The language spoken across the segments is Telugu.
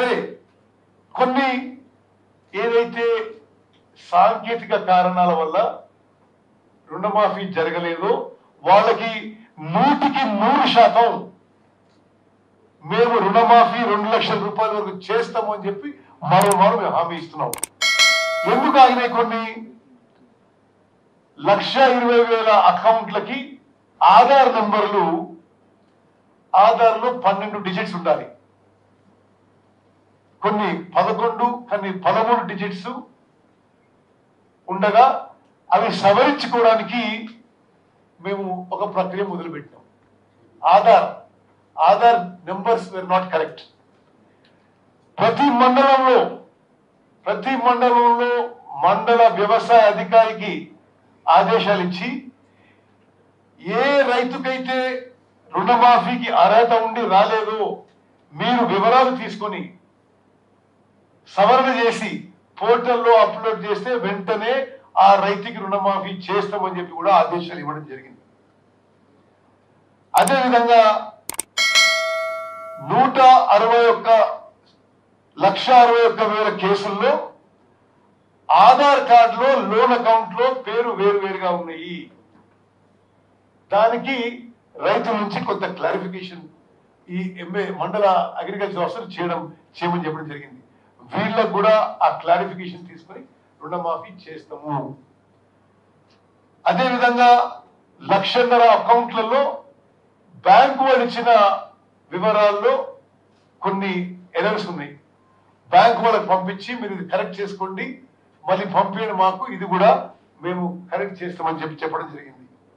సరే కొన్ని ఏదైతే సాంకేతిక కారణాల వల్ల రుణమాఫీ జరగలేదో వాళ్ళకి నూటికి నూరు శాతం మేము రుణమాఫీ రెండు లక్షల రూపాయల వరకు చేస్తాము అని చెప్పి మరోమారు మేము హామీ ఇస్తున్నాం ఎందుకు ఆగినాయి కొన్ని లక్ష ఇరవై వేల అకౌంట్లకి ఆధార్ నంబర్లు ఆధార్లో పన్నెండు డిజిట్స్ ఉండాలి కొన్ని పదకొండు కొన్ని పదమూడు డిజిట్స్ ఉండగా అవి సవరించుకోవడానికి మేము ఒక ప్రక్రియ మొదలుపెట్టాం Aadhaar Aadhaar numbers were not correct ప్రతి మండలంలో ప్రతి మండలంలో మండల వ్యవసాయ అధికారికి ఆదేశాలు ఇచ్చి ఏ రైతుకైతే రుణమాఫీకి అర్హత ఉండి రాలేదో మీరు వివరాలు తీసుకొని సవరణ చేసి పోర్టల్లో అప్లోడ్ చేస్తే వెంటనే ఆ రైతుకి రుణమాఫీ చేస్తామని చెప్పి కూడా ఆదేశాలు ఇవ్వడం జరిగింది అదేవిధంగా నూట అరవై ఒక్క లక్ష అరవై ఒక్క వేల కేసుల్లో ఆధార్ కార్డులో లోన్ అకౌంట్ లో పేరు వేరు వేరుగా ఉన్నాయి దానికి రైతుల నుంచి కొంత క్లారిఫికేషన్ ఈ ఎంఏ మండల అగ్రికల్చర్ ఆఫీసర్ చేయడం చేయమని చెప్పడం జరిగింది వీళ్ళకు కూడా ఆ క్లారిఫికేషన్ తీసుకొని రుణమాఫీ చేస్తాము అదేవిధంగా లక్షన్నర అకౌంట్లలో బ్యాంకు వాళ్ళు ఇచ్చిన వివరాల్లో కొన్ని ఎర్రర్స్ ఉన్నాయి బ్యాంకు వాళ్ళకి పంపించి మీరు ఇది కరెక్ట్ చేసుకోండి మళ్ళీ పంపించండి మాకు ఇది కూడా మేము కరెక్ట్ చేస్తామని చెప్పి చెప్పడం జరిగింది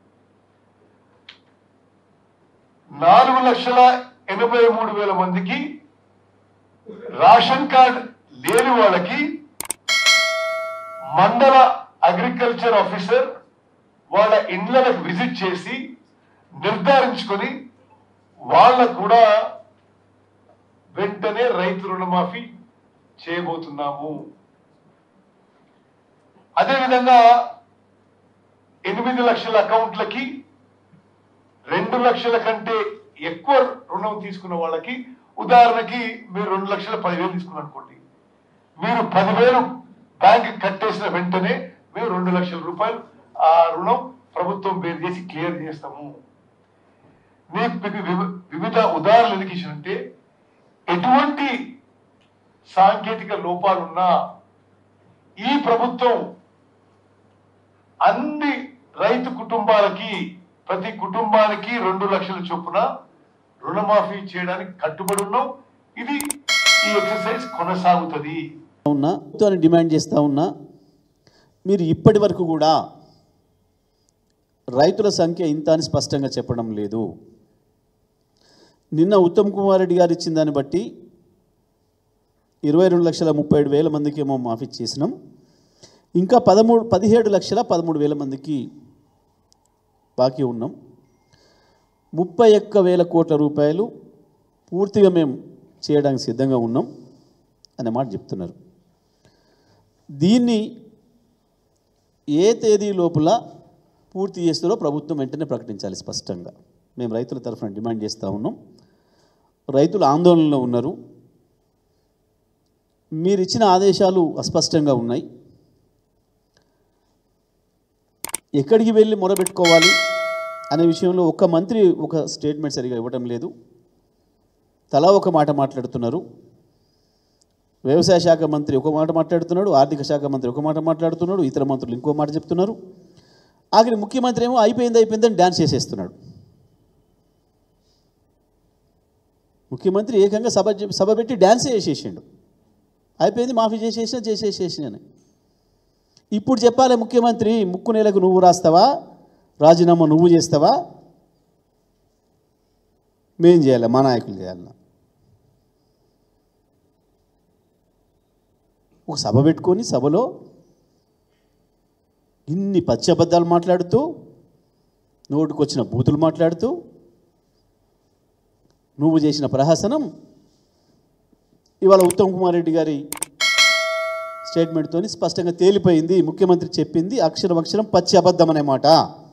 నాలుగు లక్షల ఎనభై మూడు వేల మందికి రేషన్ కార్డ్ లేని వాళ్ళకి మండల అగ్రికల్చర్ ఆఫీసర్ వాళ్ళ ఇండ్లకు విజిట్ చేసి నిర్ధారించుకొని వాళ్ళకు కూడా వెంటనే రైతు రుణమాఫీ చేయబోతున్నాము అదేవిధంగా ఎనిమిది లక్షల అకౌంట్లకి రెండు లక్షల కంటే ఎక్కువ రుణం తీసుకున్న వాళ్ళకి ఉదాహరణకి మీరు రెండు లక్షల పదివేలు తీసుకున్నారు అనుకోండి మీరు పదివేలు బ్యాంక్ కట్టేసిన వెంటనే మేము రెండు లక్షల రూపాయలు ఆ రుణం ప్రభుత్వం పేరు చేసి క్లియర్ చేస్తాము మీకు మీకు వివి- వివిధ ఉదాహరణలు ఎందుకు ఇచ్చినంటే ఎటువంటి సాంకేతిక లోపాలున్నా ఈ ప్రభుత్వం అన్ని రైతు కుటుంబాలకి ప్రతి కుటుంబానికి రెండు లక్షల చొప్పున రుణమాఫీ చేయడానికి కట్టుబడి ఉన్నాం ఇది ఈ ఎక్సర్సైజ్ కొనసాగుతుంది ఉన్నా అని డిమాండ్ చేస్తూ ఉన్నా మీరు ఇప్పటి వరకు కూడా రైతుల సంఖ్య ఇంత అని స్పష్టంగా చెప్పడం లేదు నిన్న ఉత్తమ్ కుమార్ రెడ్డి గారు ఇచ్చిన దాన్ని బట్టి ఇరవై రెండు లక్షల ముప్పై ఏడు వేల మందికి ఏమో మాఫీ చేసినాం ఇంకా పదమూడు పదిహేడు లక్షల పదమూడు వేల మందికి బాకీ ఉన్నాం ముప్పై ఒక్క వేల కోట్ల రూపాయలు పూర్తిగా మేము చేయడానికి సిద్ధంగా ఉన్నాం అనే మాట చెప్తున్నారు దీన్ని ఏ తేదీ లోపల పూర్తి చేస్తారో ప్రభుత్వం వెంటనే ప్రకటించాలి స్పష్టంగా మేము రైతుల తరఫున డిమాండ్ చేస్తూ ఉన్నాం రైతులు ఆందోళనలో ఉన్నారు మీరు ఇచ్చిన ఆదేశాలు అస్పష్టంగా ఉన్నాయి ఎక్కడికి వెళ్ళి మొరబెట్టుకోవాలి అనే విషయంలో ఒక మంత్రి ఒక స్టేట్మెంట్ సరిగా ఇవ్వడం లేదు తలా ఒక మాట మాట్లాడుతున్నారు వ్యవసాయ శాఖ మంత్రి ఒక మాట మాట్లాడుతున్నాడు ఆర్థిక శాఖ మంత్రి ఒక మాట మాట్లాడుతున్నాడు ఇతర మంత్రులు ఇంకో మాట చెప్తున్నారు ఆఖరి ముఖ్యమంత్రి ఏమో అయిపోయింది అయిపోయిందని డ్యాన్స్ చేసేస్తున్నాడు ముఖ్యమంత్రి ఏకంగా సభ సభ పెట్టి డ్యాన్సే చేసేసిండు అయిపోయింది మాఫీ చేసేసిన చేసేసేసిన అని ఇప్పుడు చెప్పాలి ముఖ్యమంత్రి ముక్కు నెలకు నువ్వు రాస్తావా రాజీనామా నువ్వు చేస్తావా మేం చేయాలి మా నాయకులు చేయాలన్నా ఒక సభ పెట్టుకొని సభలో ఇన్ని పచ్చబద్దాలు మాట్లాడుతూ నోటికొచ్చిన బూతులు మాట్లాడుతూ నువ్వు చేసిన ప్రహసనం ఇవాళ ఉత్తమ్ కుమార్ రెడ్డి గారి స్టేట్మెంట్తో స్పష్టంగా తేలిపోయింది ముఖ్యమంత్రి చెప్పింది అక్షరం అక్షరం పచ్చి అబద్ధం అనే మాట